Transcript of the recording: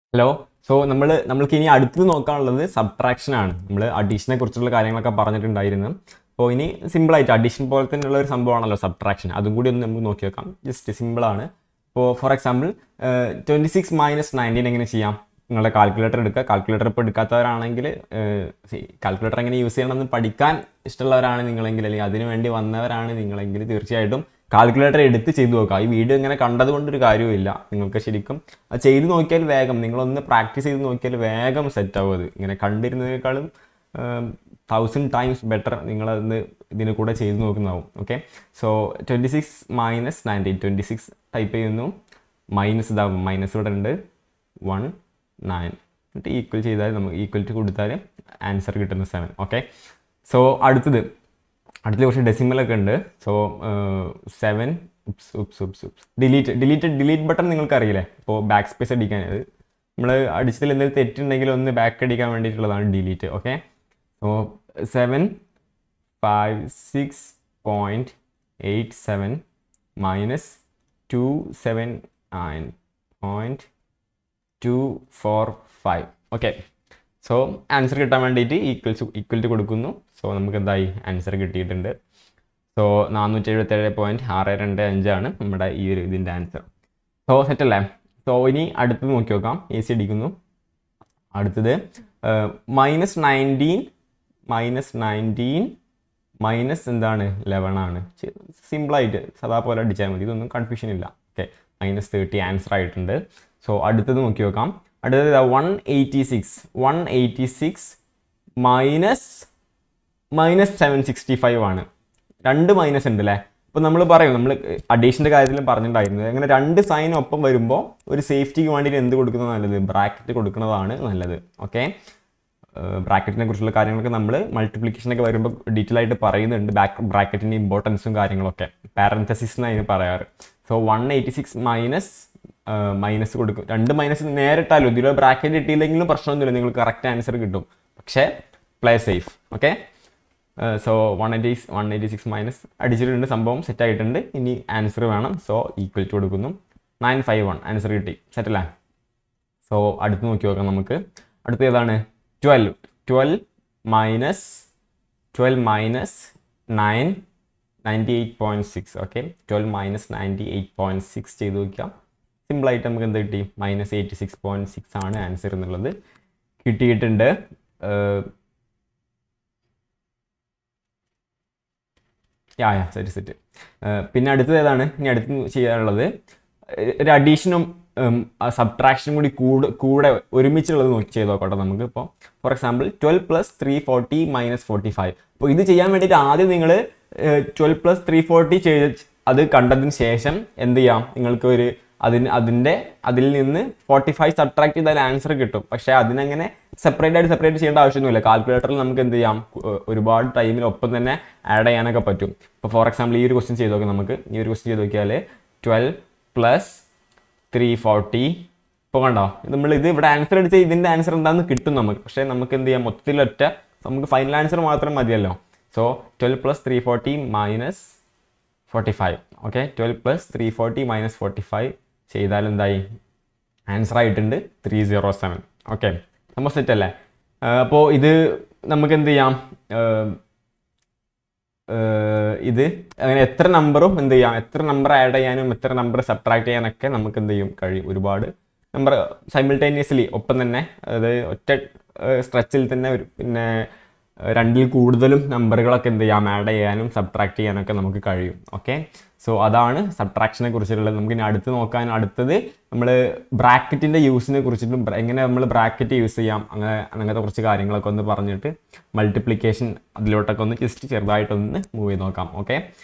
hello so നമ്മൾ നമ്മൾക്ക് ഇനി അടുത്ത് നോക്കാനുള്ളത് സബ്ട്രാക്ഷൻ ആണ് നമ്മൾ അഡീഷനെ കുറിച്ചുള്ള കാര്യങ്ങളൊക്കെ പറഞ്ഞിട്ടുണ്ടായിരുന്നു അപ്പോൾ ഇനി സിമ്പിളായിട്ട് അഡീഷൻ പോലെ തന്നെയുള്ള ഒരു സംഭവമാണല്ലോ സബ്ട്രാക്ഷൻ അതും കൂടി ഒന്ന് നമുക്ക് നോക്കി നോക്കാം ജസ്റ്റ് സിമ്പിളാണ് ഇപ്പോൾ for example twenty six minus nineteen എങ്ങനെ ചെയ്യാം നിങ്ങളുടെ കാൽക്കുലേറ്റർ എടുക്കുക കാൽക്കുലേറ്റർ ഇപ്പോൾ എടുക്കാത്തവരാണെങ്കിൽ കാൽക്കുലേറ്റർ എങ്ങനെ യൂസ് ചെയ്യണമെന്ന് പഠിക്കാൻ ഇഷ്ടമുള്ളവരാണ് നിങ്ങളെങ്കിൽ അല്ലെങ്കിൽ അതിനു വേണ്ടി വന്നവരാണ് നിങ്ങളെങ്കിൽ തീർച്ചയായിട്ടും കാൽക്കുലേറ്റർ എടുത്ത് ചെയ്തു നോക്കുക ഈ വീഡിയോ ഇങ്ങനെ കണ്ടത് കൊണ്ടൊരു കാര്യമില്ല നിങ്ങൾക്ക് ശരിക്കും അത് ചെയ്ത് നോക്കിയാൽ വേഗം നിങ്ങളൊന്ന് പ്രാക്ടീസ് ചെയ്ത് നോക്കിയാൽ വേഗം സെറ്റ് ആവും അത് ഇങ്ങനെ കണ്ടിരുന്നതിനേക്കാളും തൗസൻഡ് ടൈംസ് ബെറ്റർ നിങ്ങളതൊന്ന് ഇതിന് കൂടെ ചെയ്ത് നോക്കുന്നതാവും okay so twenty six minus nineteen twenty six type ചെയ്യുന്നു മൈനസ് ഇതാവും മൈനസ് ഇവിടെ ഉണ്ട് വൺ നയൻ എന്നിട്ട് ഈക്വൽ ചെയ്താൽ നമുക്ക് ഈക്വൽ ടു കൊടുത്താൽ ആൻസർ കിട്ടുന്ന സെവൻ ഓക്കെ സോ അടുത്തത് അടുത്ത കുറച്ച് ഡെസിമലൊക്കെ ഉണ്ട് so seven oops oops oops oops delete delete delete button നിങ്ങൾക്ക് അറിയില്ലേ ഇപ്പോൾ ബാക്ക് സ്പേസ് അടിക്കാൻ അത് നമ്മൾ അടിച്ചതിൽ എന്തെങ്കിലും തെറ്റുണ്ടെങ്കിൽ ഒന്ന് ബാക്ക് അടിക്കാൻ വേണ്ടിയിട്ടുള്ളതാണ് delete okay so seven five six point eight seven minus two seven nine point two four five okay so answer കിട്ടാൻ വേണ്ടിയിട്ട് ഈക്വൽ ടു ഈക്വൽ ടു കൊടുക്കുന്നു സോ നമുക്ക് എന്തായി ആൻസർ കിട്ടിയിട്ടുണ്ട് സോ നാനൂറ്റി എഴുപത്തേഴ് പോയിൻറ്റ് ആറ് രണ്ട് അഞ്ചാണ് നമ്മുടെ ഈ ഒരു ഇതിൻ്റെ ആൻസർ സോ സെറ്റ് അല്ലേ സോ ഇനി അടുത്തത് നോക്കി നോക്കാം എ സി അടിക്കുന്നു അടുത്തത് minus nineteen minus nineteen minus എന്താണ് ലെവൻ ആണ് സിമ്പിളായിട്ട് സദാ പോലെ അടിച്ചാൽ മതി ഇതൊന്നും കൺഫ്യൂഷൻ ഇല്ല ഓക്കെ മൈനസ് തേർട്ടി ആൻസർ ആയിട്ടുണ്ട് സോ അടുത്തത് നോക്കി നോക്കാം അടുത്തത് one eighty six one eighty six minus minus seven sixty five ആണ് രണ്ട് മൈനസ് ഉണ്ട് അല്ലേ അപ്പോൾ നമ്മൾ പറയും നമ്മൾ അഡീഷൻ്റെ കാര്യത്തിലും പറഞ്ഞിട്ടുണ്ടായിരുന്നത് അങ്ങനെ രണ്ട് സൈൻ ഒപ്പം വരുമ്പോൾ ഒരു സേഫ്റ്റിക്ക് വേണ്ടിയിട്ട് എന്ത് കൊടുക്കുന്നത് നല്ലത് ബ്രാക്കറ്റ് കൊടുക്കുന്നതാണ് നല്ലത് ഓക്കെ ബ്രാക്കറ്റിനെ കുറിച്ചുള്ള കാര്യങ്ങളൊക്കെ നമ്മൾ മൾട്ടിപ്ലിക്കേഷനൊക്കെ വരുമ്പോൾ ഡീറ്റെയിൽ ആയിട്ട് പറയുന്നുണ്ട് ബാക്ക് ബ്രാക്കറ്റിൻ്റെ ഇമ്പോർട്ടൻസും കാര്യങ്ങളൊക്കെ പാരന്തസിസ് എന്ന് അതിന് പറയാറ് so one eighty six minus minus കൊടുക്കും രണ്ട് മൈനസ് നേരിട്ടാലും ഇതിലോ ബ്രാക്കറ്റ് കിട്ടിയില്ലെങ്കിലും പ്രശ്നമൊന്നുമില്ല നിങ്ങൾക്ക് കറക്റ്റ് ആൻസർ കിട്ടും പക്ഷേ play safe okay so one eighty one eighty six minus അടിച്ചിട്ടുണ്ട് സംഭവം സെറ്റ് ആയിട്ടുണ്ട് ഇനി ആൻസർ വേണം സോ ഈക്വൽ ടു കൊടുക്കുന്നു നയൻ ഫൈവ് വൺ ആൻസർ കിട്ടി സെറ്റല്ലേ സോ അടുത്ത് നോക്കി നോക്കാം നമുക്ക് അടുത്ത ഏതാണ് twelve twelve minus twelve minus nine ninety eight point six okay twelve minus ninety eight point six ചെയ്ത് നോക്കാം സിമ്പിളായിട്ട് നമുക്ക് എന്ത് കിട്ടി minus eighty six point six ആണ് ആൻസർ എന്നുള്ളത് കിട്ടിയിട്ടുണ്ട് യാ യാ സെറ്റ് സെറ്റ് പിന്നെ അടുത്തത് ഏതാണ് ഇനി അടുത്ത് ചെയ്യാനുള്ളത് ഒരു അഡീഷനും സബ്ട്രാക്ഷനും കൂടി കൂടെ കൂടെ ഒരുമിച്ചുള്ളത് നോക്കി ചെയ്ത് നോക്കട്ടെ നമുക്ക് ഇപ്പോൾ for example twelve plus three forty minus forty five അപ്പോൾ ഇത് ചെയ്യാൻ വേണ്ടിയിട്ട് ആദ്യം നിങ്ങൾ ട്വൽവ് പ്ലസ് ത്രീ ഫോർട്ടി ചെയ്ത് അത് കണ്ടതിന് ശേഷം എന്ത് ചെയ്യാം നിങ്ങൾക്ക് ഒരു അതിന് അതിൻ്റെ അതിൽ നിന്ന് ഫോർട്ടി ഫൈവ് സബ്ട്രാക്ട് ചെയ്താൽ ആൻസർ കിട്ടും പക്ഷേ അതിനങ്ങനെ സെപ്പറേറ്റ് ആയിട്ട് സെപ്പറേറ്റ് ചെയ്യേണ്ട ആവശ്യമൊന്നുമില്ല കാൽക്കുലേറ്ററിൽ നമുക്ക് എന്ത് ചെയ്യാം ഒരുപാട് ടൈമിൽ ഒപ്പം തന്നെ ആഡ് ചെയ്യാനൊക്കെ പറ്റും ഇപ്പോൾ ഫോർ എക്സാമ്പിൾ ഈ ഒരു ക്വസ്റ്റ്യൻ ചെയ്ത് നോക്കാം നമുക്ക് ഈ ഒരു ക്വസ്റ്റ്യൻ ചെയ്ത് നോക്കിയാൽ ട്വൽവ് പ്ലസ് ത്രീ ഫോർട്ടി ഇപ്പോൾ കണ്ടോ നമ്മൾ ഇത് ഇവിടെ ആൻസർ അടിച്ച ഇതിൻ്റെ ആൻസർ എന്താണെന്ന് കിട്ടും നമുക്ക് പക്ഷേ നമുക്ക് എന്ത് ചെയ്യാം മൊത്തത്തിലൊറ്റ നമുക്ക് ഫൈനൽ ആൻസർ മാത്രം മതിയല്ലോ so twelve plus three forty minus forty five okay twelve plus three forty minus forty five ചെയ്താൽ എന്തായി ആൻസർ ആയിട്ടുണ്ട് ത്രീ സീറോ സെവൻ ഓക്കെ നമ്മൾ സെറ്റ് അല്ലേ അപ്പോൾ ഇത് നമുക്ക് എന്ത് ചെയ്യാം ഇത് അങ്ങനെ എത്ര നമ്പറും എന്ത് ചെയ്യാം എത്ര നമ്പർ ആഡ് ചെയ്യാനും എത്ര നമ്പർ സബ്ട്രാക്ട് ചെയ്യാനൊക്കെ നമുക്ക് എന്ത് ചെയ്യും കഴിയും ഒരുപാട് നമ്പർ സൈമിൾട്ടേനിയസ്ലി ഒപ്പം തന്നെ അതായത് ഒറ്റ സ്ട്രെച്ചിൽ തന്നെ ഒരു പിന്നെ രണ്ടിൽ കൂടുതലും നമ്പറുകളൊക്കെ എന്ത് ചെയ്യാം ആഡ് ചെയ്യാനും സബ്ട്രാക്ട് ചെയ്യാനൊക്കെ നമുക്ക് കഴിയും ഓക്കെ സോ അതാണ് സബ്ട്രാക്ഷനെ കുറിച്ചിട്ടുള്ളത് നമുക്ക് ഇനി അടുത്ത് നോക്കാൻ അടുത്തത് നമ്മൾ ബ്രാക്കറ്റിൻ്റെ യൂസിനെ കുറിച്ചിട്ടും എങ്ങനെ നമ്മൾ ബ്രാക്കറ്റ് യൂസ് ചെയ്യാം അങ്ങനെ അങ്ങനത്തെ കുറച്ച് കാര്യങ്ങളൊക്കെ ഒന്ന് പറഞ്ഞിട്ട് മൾട്ടിപ്ലിക്കേഷൻ അതിലോട്ടൊക്കെ ഒന്ന് ജസ്റ്റ് ചെറുതായിട്ടൊന്ന് മൂവ് ചെയ്ത് നോക്കാം ഓക്കെ